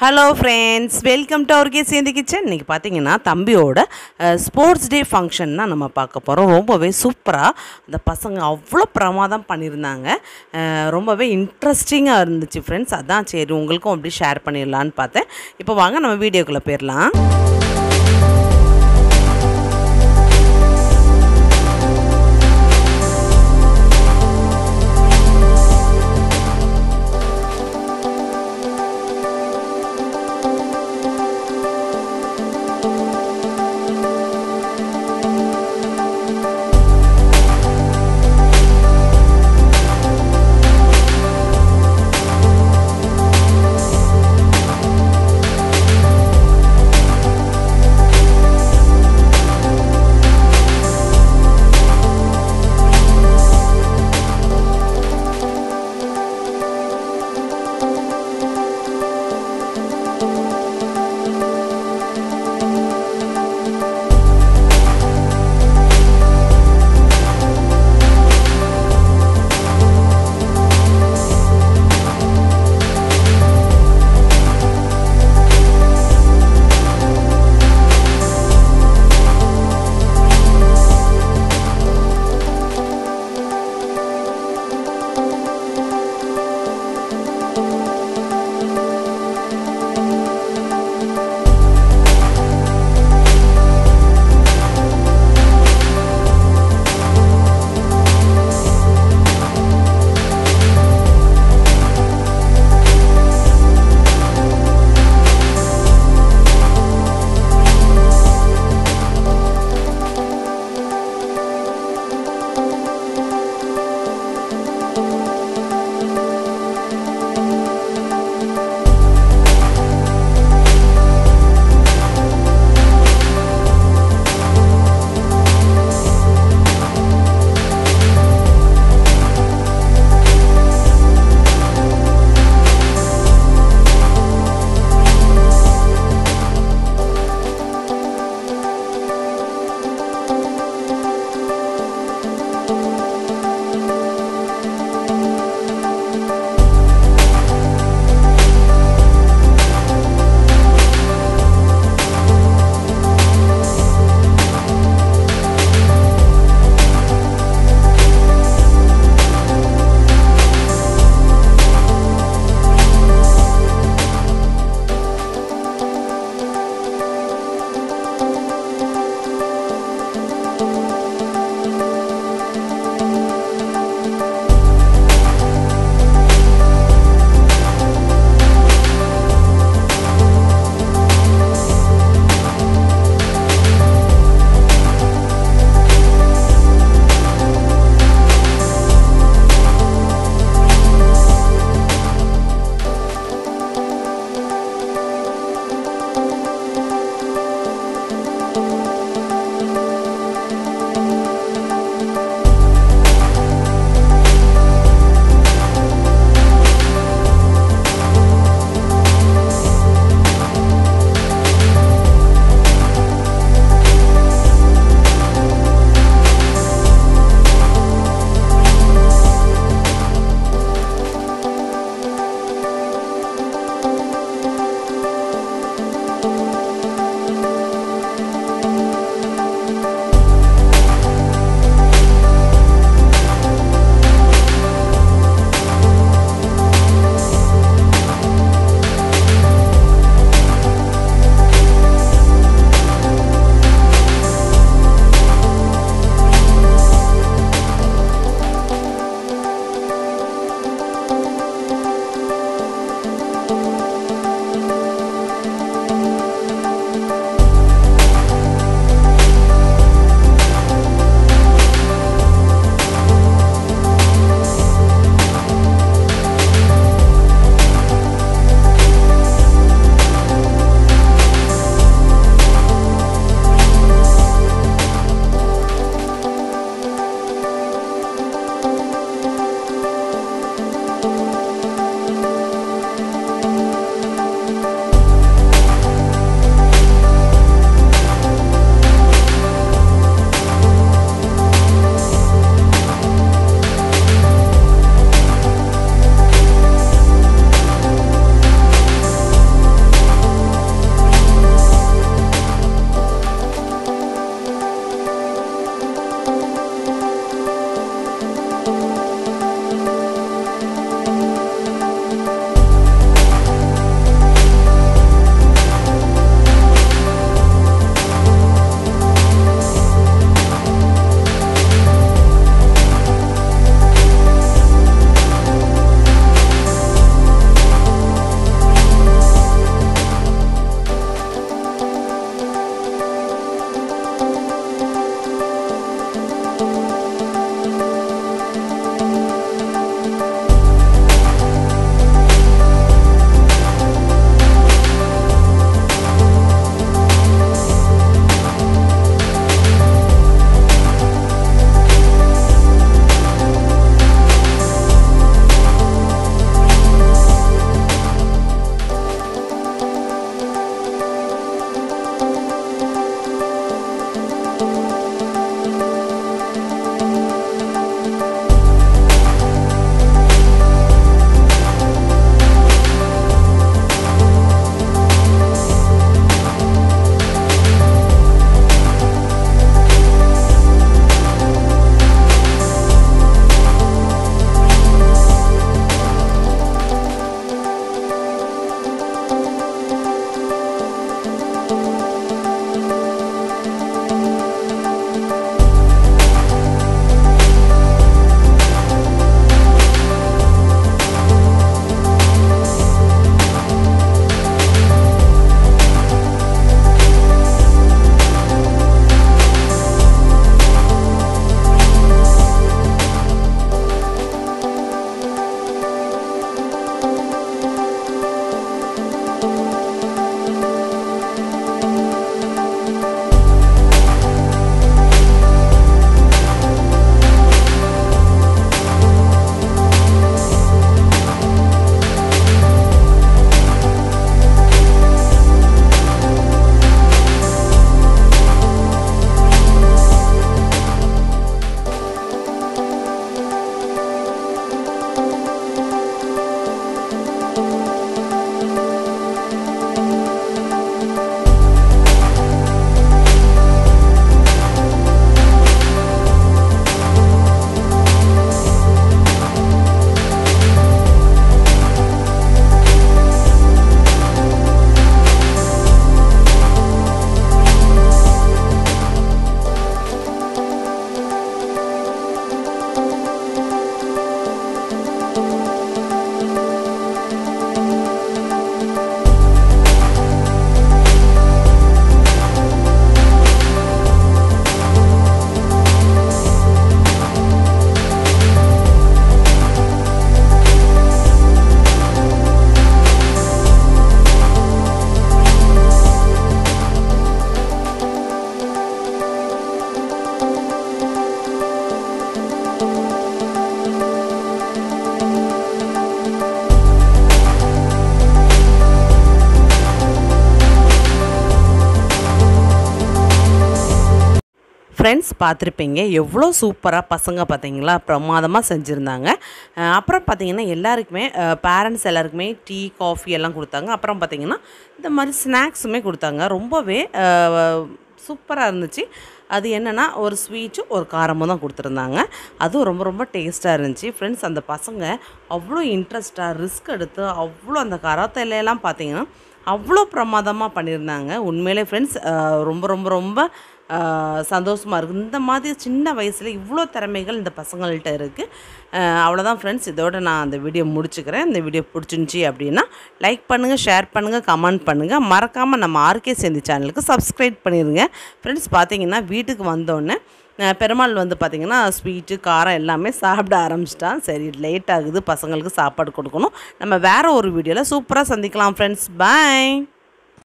hello friends welcome to அவர்கே சேர்ந்து kitchen இன்றைக்கி பார்த்தீங்கன்னா தம்பியோட ஸ்போர்ட்ஸ் டே ஃபங்க்ஷன் தான் நம்ம பார்க்க போகிறோம் ரொம்பவே சூப்பராக அந்த பசங்க அவ்வளோ பிரமாதம் பண்ணியிருந்தாங்க அஹ், ரொம்பவே இன்ட்ரெஸ்டிங்காக இருந்துச்சு ஃப்ரெண்ட்ஸ் அதான் சரி உங்களுக்கும் அப்படி ஷேர் பண்ணிடலான்னு பார்த்தேன் இப்போ வாங்க நம்ம வீடியோக்குள்ளே போயிடலாம் ஃப்ரெண்ட்ஸ் பார்த்துருப்பீங்க எவ்வளோ சூப்பராக பசங்க பார்த்தீங்களா பிரமாதமாக செஞ்சுருந்தாங்க அஹ் அப்புறம் பார்த்தீங்கன்னா எல்லாருக்குமே பேரண்ட்ஸ் எல்லாருக்குமே டீ காஃபி எல்லாம் கொடுத்தாங்க அப்புறம் பார்த்தீங்கன்னா இந்த மாதிரி ஸ்நாக்ஸுமே கொடுத்தாங்க ரொம்பவே சூப்பராக இருந்துச்சு அது என்னென்னா ஒரு ஸ்வீட்டும் ஒரு காரமும் தான் கொடுத்துருந்தாங்க அதுவும் ரொம்ப ரொம்ப டேஸ்ட்டாக இருந்துச்சு ஃப்ரெண்ட்ஸ் அந்த பசங்க அவ்வளோ இன்ட்ரெஸ்ட்டாக ரிஸ்க் எடுத்து அவ்வளோ அந்த கராத்தையிலலாம் பார்த்தீங்கன்னா அவ்வளோ பிரமாதமாக பண்ணியிருந்தாங்க உண்மையிலே ஃப்ரெண்ட்ஸ் ரொம்ப ரொம்ப ரொம்ப சந்தோஷமாக இருக்குது இந்த மாதிரி சின்ன வயசில் இவ்வளோ திறமைகள் இந்த பசங்கள்கிட்ட இருக்குது அவ்வளோதான் ஃப்ரெண்ட்ஸ் இதோட நான் அந்த வீடியோ முடிச்சுக்கிறேன் இந்த வீடியோ பிடிச்சிருந்துச்சி அப்படின்னா லைக் பண்ணுங்கள் ஷேர் பண்ணுங்கள் கமெண்ட் பண்ணுங்கள் மறக்காமல் நம்ம ஆர்கே சேந்தி சேனலுக்கு சப்ஸ்கிரைப் பண்ணிடுங்க ஃப்ரெண்ட்ஸ் பார்த்தீங்கன்னா வீட்டுக்கு வந்தோடனே அஹ் பெருமாள் வந்து பார்த்திங்கன்னா ஸ்வீட்டு காரம் எல்லாமே சாப்பிட ஆரம்பிச்சிட்டான் சரி லேட் ஆகுது பசங்களுக்கு சாப்பாடு கொடுக்கணும் நம்ம வேறு ஒரு வீடியோவில் சூப்பராக சந்திக்கலாம் ஃப்ரெண்ட்ஸ் பாய்